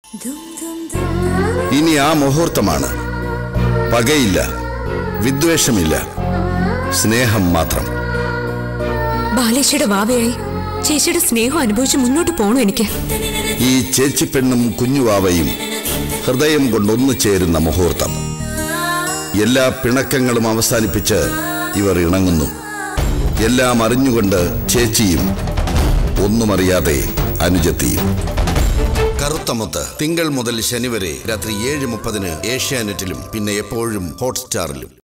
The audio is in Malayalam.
ഇനി ആ മുഹൂർത്തമാണ് പകയില്ല വിദ്വേഷമില്ല സ്നേഹം മാത്രം ബാലേശ്വരുടെ വാവയായി ചേച്ചിയുടെ സ്നേഹം അനുഭവിച്ച് മുന്നോട്ട് പോണു എനിക്ക് ഈ ചേച്ചിപ്പെണ്ണും കുഞ്ഞുവാവയും ഹൃദയം കൊണ്ടൊന്നു ചേരുന്ന മുഹൂർത്തം എല്ലാ പിണക്കങ്ങളും അവസാനിപ്പിച്ച് ഇവർ ഇണങ്ങുന്നു എല്ലാം അറിഞ്ഞുകൊണ്ട് ചേച്ചിയും ഒന്നുമറിയാതെ അനുജത്തിയും കറുത്തമുത്ത് തിങ്കൾ മുതൽ ശനി വരെ രാത്രി ഏഴ് മുപ്പതിന് ഏഷ്യാനെറ്റിലും പിന്നെ എപ്പോഴും ഹോട്ട്സ്റ്റാറിലും